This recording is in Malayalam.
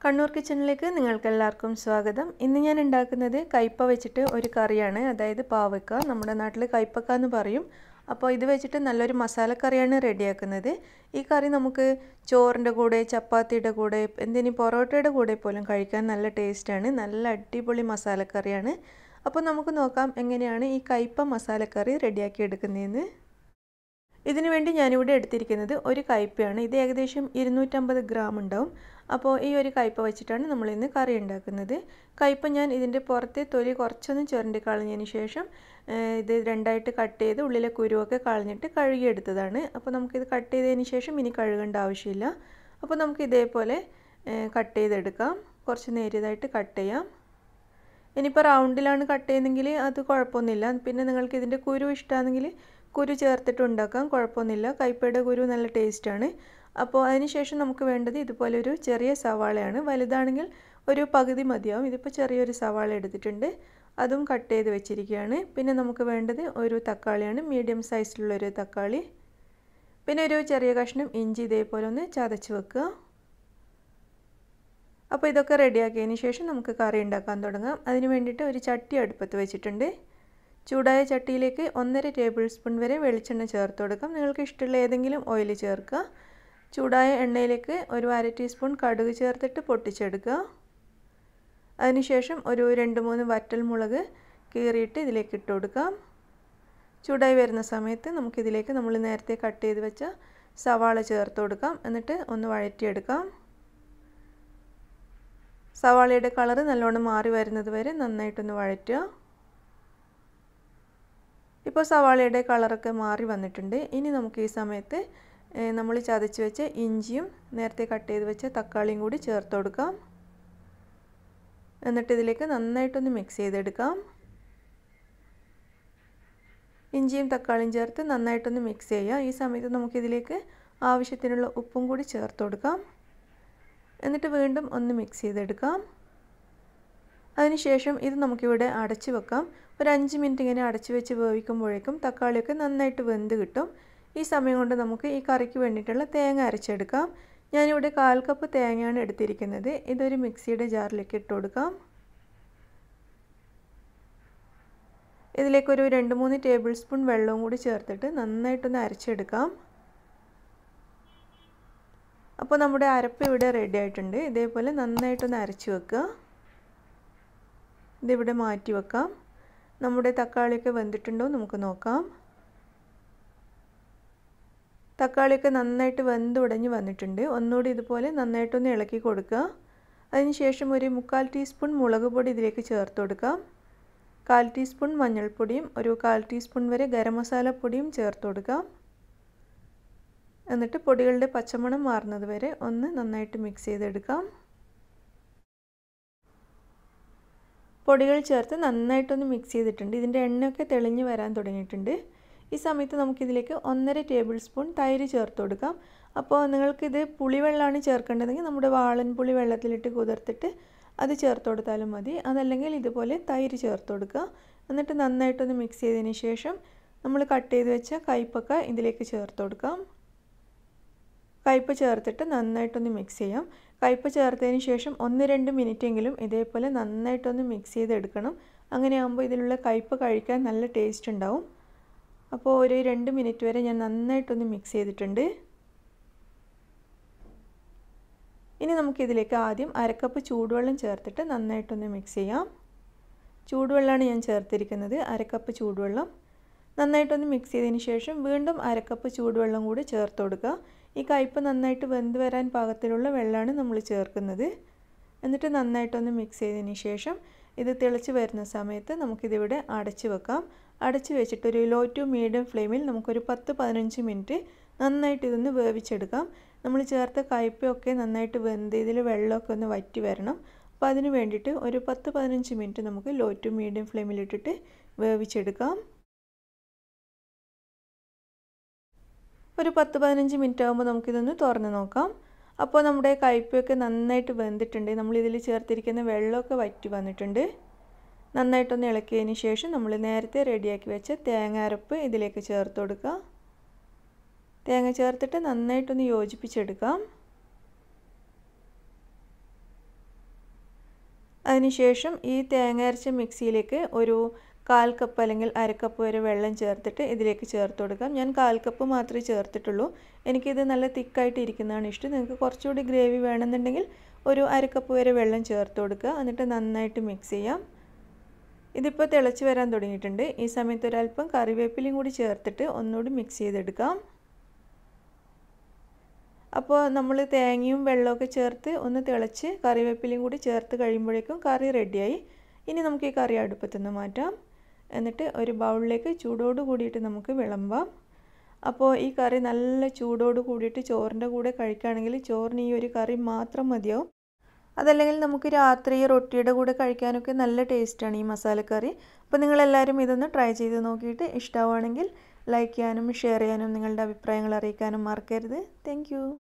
കണ്ണൂർ കിച്ചണിലേക്ക് നിങ്ങൾക്ക് എല്ലാവർക്കും സ്വാഗതം ഇന്ന് ഞാൻ ഉണ്ടാക്കുന്നത് കയ്പ വെച്ചിട്ട് ഒരു കറിയാണ് അതായത് പാവക്ക നമ്മുടെ നാട്ടിൽ കയ്പക്ക എന്ന് പറയും അപ്പോൾ ഇത് വെച്ചിട്ട് നല്ലൊരു മസാലക്കറിയാണ് റെഡിയാക്കുന്നത് ഈ കറി നമുക്ക് ചോറിൻ്റെ കൂടെ ചപ്പാത്തിയുടെ കൂടെ എന്തിനു പൊറോട്ടയുടെ കൂടെ പോലും കഴിക്കാൻ നല്ല ടേസ്റ്റാണ് നല്ല അടിപൊളി മസാലക്കറിയാണ് അപ്പോൾ നമുക്ക് നോക്കാം എങ്ങനെയാണ് ഈ കയ്പ മസാലക്കറി റെഡിയാക്കി എടുക്കുന്നതെന്ന് ഇതിനു വേണ്ടി ഞാനിവിടെ എടുത്തിരിക്കുന്നത് ഒരു കയ്പയാണ് ഇത് ഏകദേശം ഇരുന്നൂറ്റമ്പത് ഗ്രാം ഉണ്ടാവും അപ്പോൾ ഈ ഒരു കയ്പ വെച്ചിട്ടാണ് നമ്മൾ ഇന്ന് കറി ഉണ്ടാക്കുന്നത് കയ്പ ഞാൻ ഇതിൻ്റെ പുറത്തെ തൊലി കുറച്ചൊന്ന് ചുരണ്ടി കളഞ്ഞതിന് ശേഷം ഇത് രണ്ടായിട്ട് കട്ട് ചെയ്ത് ഉള്ളിലെ കുരുവൊക്കെ കളഞ്ഞിട്ട് കഴുകിയെടുത്തതാണ് അപ്പോൾ നമുക്കിത് കട്ട് ചെയ്തതിന് ശേഷം ഇനി കഴുകേണ്ട ആവശ്യമില്ല അപ്പോൾ നമുക്ക് ഇതേപോലെ കട്ട് ചെയ്തെടുക്കാം കുറച്ച് നേരിയതായിട്ട് കട്ട് ചെയ്യാം ഇനിയിപ്പോൾ റൗണ്ടിലാണ് കട്ട് ചെയ്യുന്നതെങ്കിൽ അത് കുഴപ്പമൊന്നുമില്ല പിന്നെ നിങ്ങൾക്ക് ഇതിൻ്റെ കുരു ഇഷ്ടമാണെങ്കിൽ കുരു ചേർത്തിട്ട് ഉണ്ടാക്കാം കുഴപ്പമൊന്നുമില്ല കൈപ്പയുടെ കുരു നല്ല ടേസ്റ്റാണ് അപ്പോൾ അതിനുശേഷം നമുക്ക് വേണ്ടത് ഇതുപോലെ ഒരു ചെറിയ സവാളയാണ് വലുതാണെങ്കിൽ ഒരു പകുതി മതിയാവും ഇതിപ്പോൾ ചെറിയൊരു സവാള എടുത്തിട്ടുണ്ട് അതും കട്ട് ചെയ്ത് വെച്ചിരിക്കുകയാണ് പിന്നെ നമുക്ക് വേണ്ടത് ഒരു തക്കാളിയാണ് മീഡിയം സൈസിലുള്ളൊരു തക്കാളി പിന്നെ ഒരു ചെറിയ കഷ്ണം ഇഞ്ചി ഇതേപോലെ ഒന്ന് ചതച്ച് വെക്കുക അപ്പോൾ ഇതൊക്കെ റെഡിയാക്കിയതിന് ശേഷം നമുക്ക് കറി ഉണ്ടാക്കാൻ തുടങ്ങാം അതിന് വേണ്ടിയിട്ട് ഒരു ചട്ടി അടുപ്പത്ത് വെച്ചിട്ടുണ്ട് ചൂടായ ചട്ടിയിലേക്ക് ഒന്നര ടേബിൾ സ്പൂൺ വരെ വെളിച്ചെണ്ണ ചേർത്ത് കൊടുക്കാം നിങ്ങൾക്ക് ഇഷ്ടമുള്ള ഏതെങ്കിലും ഓയിൽ ചേർക്കുക ചൂടായ എണ്ണയിലേക്ക് ഒരു അര ടീസ്പൂൺ കടുക് ചേർത്തിട്ട് പൊട്ടിച്ചെടുക്കുക അതിനുശേഷം ഒരു രണ്ട് മൂന്ന് വറ്റൽ മുളക് കീറിയിട്ട് ഇതിലേക്ക് ഇട്ട് കൊടുക്കാം ചൂടായി വരുന്ന സമയത്ത് നമുക്കിതിലേക്ക് നമ്മൾ നേരത്തെ കട്ട് ചെയ്ത് വെച്ച സവാള ചേർത്ത് കൊടുക്കാം എന്നിട്ട് ഒന്ന് വഴറ്റിയെടുക്കാം സവാളയുടെ കളറ് നല്ലോണം മാറി വരുന്നത് വരെ നന്നായിട്ടൊന്ന് വഴറ്റുക ഇപ്പോൾ സവാളയുടെ കളറൊക്കെ മാറി വന്നിട്ടുണ്ട് ഇനി നമുക്ക് ഈ സമയത്ത് നമ്മൾ ചതച്ച് വെച്ച ഇഞ്ചിയും നേരത്തെ കട്ട് ചെയ്ത് വെച്ച തക്കാളിയും കൂടി ചേർത്ത് കൊടുക്കാം എന്നിട്ട് ഇതിലേക്ക് നന്നായിട്ടൊന്ന് മിക്സ് ചെയ്തെടുക്കാം ഇഞ്ചിയും തക്കാളിയും ചേർത്ത് നന്നായിട്ടൊന്ന് മിക്സ് ചെയ്യുക ഈ സമയത്ത് നമുക്കിതിലേക്ക് ആവശ്യത്തിനുള്ള ഉപ്പും കൂടി ചേർത്ത് കൊടുക്കാം എന്നിട്ട് വീണ്ടും ഒന്ന് മിക്സ് ചെയ്തെടുക്കാം അതിനുശേഷം ഇത് നമുക്കിവിടെ അടച്ചു വെക്കാം ഒരു അഞ്ച് മിനിറ്റ് ഇങ്ങനെ അടച്ചു വെച്ച് വേവിക്കുമ്പോഴേക്കും തക്കാളിയൊക്കെ നന്നായിട്ട് വെന്ത് കിട്ടും ഈ സമയം കൊണ്ട് നമുക്ക് ഈ കറിക്ക് വേണ്ടിയിട്ടുള്ള തേങ്ങ അരച്ചെടുക്കാം ഞാനിവിടെ കാൽ കപ്പ് തേങ്ങയാണ് എടുത്തിരിക്കുന്നത് ഇതൊരു മിക്സിയുടെ ജാറിലേക്ക് ഇട്ട് കൊടുക്കാം ഇതിലേക്കൊരു രണ്ട് മൂന്ന് ടേബിൾ സ്പൂൺ വെള്ളവും കൂടി ചേർത്തിട്ട് നന്നായിട്ടൊന്ന് അരച്ചെടുക്കാം അപ്പോൾ നമ്മുടെ അരപ്പ് ഇവിടെ റെഡി ആയിട്ടുണ്ട് ഇതേപോലെ നന്നായിട്ടൊന്ന് അരച്ച് വെക്കുക ഇതിവിടെ മാറ്റി വെക്കാം നമ്മുടെ തക്കാളിയൊക്കെ വെന്തിട്ടുണ്ടോ നമുക്ക് നോക്കാം തക്കാളിയൊക്കെ നന്നായിട്ട് വെന്ത് ഉടഞ്ഞ് വന്നിട്ടുണ്ട് ഒന്നുകൂടി ഇതുപോലെ നന്നായിട്ടൊന്ന് ഇളക്കി കൊടുക്കുക അതിനുശേഷം ഒരു മുക്കാൽ ടീസ്പൂൺ മുളക് പൊടി ഇതിലേക്ക് ചേർത്ത് കൊടുക്കാം കാൽ ടീസ്പൂൺ മഞ്ഞൾപ്പൊടിയും ഒരു കാൽ ടീസ്പൂൺ വരെ ഗരം മസാല പൊടിയും ചേർത്ത് കൊടുക്കാം എന്നിട്ട് പൊടികളുടെ പച്ചമണം മാറുന്നത് വരെ ഒന്ന് നന്നായിട്ട് മിക്സ് ചെയ്തെടുക്കാം പൊടികൾ ചേർത്ത് നന്നായിട്ടൊന്ന് മിക്സ് ചെയ്തിട്ടുണ്ട് ഇതിൻ്റെ എണ്ണയൊക്കെ തെളിഞ്ഞ് വരാൻ തുടങ്ങിയിട്ടുണ്ട് ഈ സമയത്ത് നമുക്കിതിലേക്ക് ഒന്നര ടേബിൾ സ്പൂൺ തൈര് ചേർത്ത് കൊടുക്കാം അപ്പോൾ നിങ്ങൾക്കിത് പുളിവെള്ളമാണ് ചേർക്കേണ്ടതെങ്കിൽ നമ്മുടെ വാളൻ പുളി വെള്ളത്തിലിട്ട് കുതിർത്തിട്ട് അത് ചേർത്ത് കൊടുത്താലും മതി അതല്ലെങ്കിൽ ഇതുപോലെ തൈര് ചേർത്ത് കൊടുക്കുക എന്നിട്ട് നന്നായിട്ടൊന്ന് മിക്സ് ചെയ്തതിന് ശേഷം നമ്മൾ കട്ട് ചെയ്ത് വെച്ച കയ്പക്ക ഇതിലേക്ക് ചേർത്ത് കൊടുക്കാം കയ്പ ചേർത്തിട്ട് നന്നായിട്ടൊന്ന് മിക്സ് ചെയ്യാം കയ്പ ചേർത്തതിന് ശേഷം ഒന്ന് രണ്ട് മിനിറ്റെങ്കിലും ഇതേപോലെ നന്നായിട്ടൊന്ന് മിക്സ് ചെയ്തെടുക്കണം അങ്ങനെയാകുമ്പോൾ ഇതിലുള്ള കയ്പ കഴിക്കാൻ നല്ല ടേസ്റ്റ് ഉണ്ടാവും അപ്പോൾ ഒരു രണ്ട് മിനിറ്റ് വരെ ഞാൻ നന്നായിട്ടൊന്ന് മിക്സ് ചെയ്തിട്ടുണ്ട് ഇനി നമുക്കിതിലേക്ക് ആദ്യം അരക്കപ്പ് ചൂടുവെള്ളം ചേർത്തിട്ട് നന്നായിട്ടൊന്ന് മിക്സ് ചെയ്യാം ചൂടുവെള്ളമാണ് ഞാൻ ചേർത്തിരിക്കുന്നത് അരക്കപ്പ് ചൂടുവെള്ളം നന്നായിട്ടൊന്ന് മിക്സ് ചെയ്തതിന് ശേഷം വീണ്ടും അരക്കപ്പ് ചൂടുവെള്ളം കൂടി ചേർത്ത് കൊടുക്കുക ഈ കയ്പ് നന്നായിട്ട് വെന്ത് വരാൻ പാകത്തിലുള്ള വെള്ളമാണ് നമ്മൾ ചേർക്കുന്നത് എന്നിട്ട് നന്നായിട്ടൊന്ന് മിക്സ് ചെയ്തതിന് ശേഷം ഇത് തിളച്ച് വരുന്ന സമയത്ത് നമുക്കിതിവിടെ അടച്ച് വെക്കാം അടച്ച് വെച്ചിട്ട് ഒരു ലോ ടു മീഡിയം ഫ്ലെയിമിൽ നമുക്കൊരു പത്ത് പതിനഞ്ച് മിനിറ്റ് നന്നായിട്ട് ഇതൊന്ന് വേവിച്ചെടുക്കാം നമ്മൾ ചേർത്ത കയ്പയൊക്കെ നന്നായിട്ട് വെന്ത് ഇതിൽ വെള്ളമൊക്കെ ഒന്ന് വറ്റി വരണം അപ്പോൾ അതിന് വേണ്ടിയിട്ട് ഒരു പത്ത് പതിനഞ്ച് മിനിറ്റ് നമുക്ക് ലോ ടു മീഡിയം ഫ്ലെയിമിലിട്ടിട്ട് വേവിച്ചെടുക്കാം ഒരു പത്ത് പതിനഞ്ച് മിനിറ്റ് ആകുമ്പോൾ നമുക്കിതൊന്ന് തുറന്ന് നോക്കാം അപ്പോൾ നമ്മുടെ കയ്പയൊക്കെ നന്നായിട്ട് വെന്തിട്ടുണ്ട് നമ്മളിതിൽ ചേർത്തിരിക്കുന്ന വെള്ളമൊക്കെ വറ്റി വന്നിട്ടുണ്ട് നന്നായിട്ടൊന്ന് ഇളക്കിയതിന് ശേഷം നമ്മൾ നേരത്തെ റെഡിയാക്കി വെച്ച തേങ്ങ അരപ്പ് ഇതിലേക്ക് ചേർത്ത് കൊടുക്കുക തേങ്ങ ചേർത്തിട്ട് നന്നായിട്ടൊന്ന് യോജിപ്പിച്ചെടുക്കാം അതിനുശേഷം ഈ തേങ്ങ അരച്ച മിക്സിയിലേക്ക് ഒരു കാൽ കപ്പ് അല്ലെങ്കിൽ അരക്കപ്പ് വരെ വെള്ളം ചേർത്തിട്ട് ഇതിലേക്ക് ചേർത്ത് കൊടുക്കാം ഞാൻ കാൽ കപ്പ് മാത്രമേ ചേർത്തിട്ടുള്ളൂ എനിക്കിത് നല്ല തിക്കായിട്ട് ഇരിക്കുന്നതാണ് ഇഷ്ടം നിങ്ങൾക്ക് കുറച്ചുകൂടി ഗ്രേവി വേണമെന്നുണ്ടെങ്കിൽ ഒരു അരക്കപ്പ് വരെ വെള്ളം ചേർത്ത് കൊടുക്കുക എന്നിട്ട് നന്നായിട്ട് മിക്സ് ചെയ്യാം ഇതിപ്പോൾ തിളച്ച് വരാൻ തുടങ്ങിയിട്ടുണ്ട് ഈ സമയത്ത് ഒരല്പം കറിവേപ്പിലയും കൂടി ചേർത്തിട്ട് ഒന്നുകൂടി മിക്സ് ചെയ്തെടുക്കാം അപ്പോൾ നമ്മൾ തേങ്ങയും വെള്ളമൊക്കെ ചേർത്ത് ഒന്ന് തിളച്ച് കറിവേപ്പിലയും കൂടി ചേർത്ത് കഴിയുമ്പോഴേക്കും കറി റെഡിയായി ഇനി നമുക്ക് ഈ കറി അടുപ്പത്തു നിന്ന് മാറ്റാം എന്നിട്ട് ഒരു ബൗളിലേക്ക് ചൂടോട് കൂടിയിട്ട് നമുക്ക് വിളമ്പാം അപ്പോൾ ഈ കറി നല്ല ചൂടോട് കൂടിയിട്ട് ചോറിൻ്റെ കൂടെ കഴിക്കുകയാണെങ്കിൽ ചോറിന് ഈ ഒരു കറി മാത്രം മതിയാവും അതല്ലെങ്കിൽ നമുക്ക് രാത്രി റൊട്ടിയുടെ കൂടെ കഴിക്കാനൊക്കെ നല്ല ടേസ്റ്റാണ് ഈ മസാലക്കറി അപ്പോൾ നിങ്ങളെല്ലാവരും ഇതൊന്ന് ട്രൈ ചെയ്ത് നോക്കിയിട്ട് ഇഷ്ടമാവുകയാണെങ്കിൽ ലൈക്ക് ചെയ്യാനും ഷെയർ ചെയ്യാനും നിങ്ങളുടെ അഭിപ്രായങ്ങൾ അറിയിക്കാനും മറക്കരുത് താങ്ക്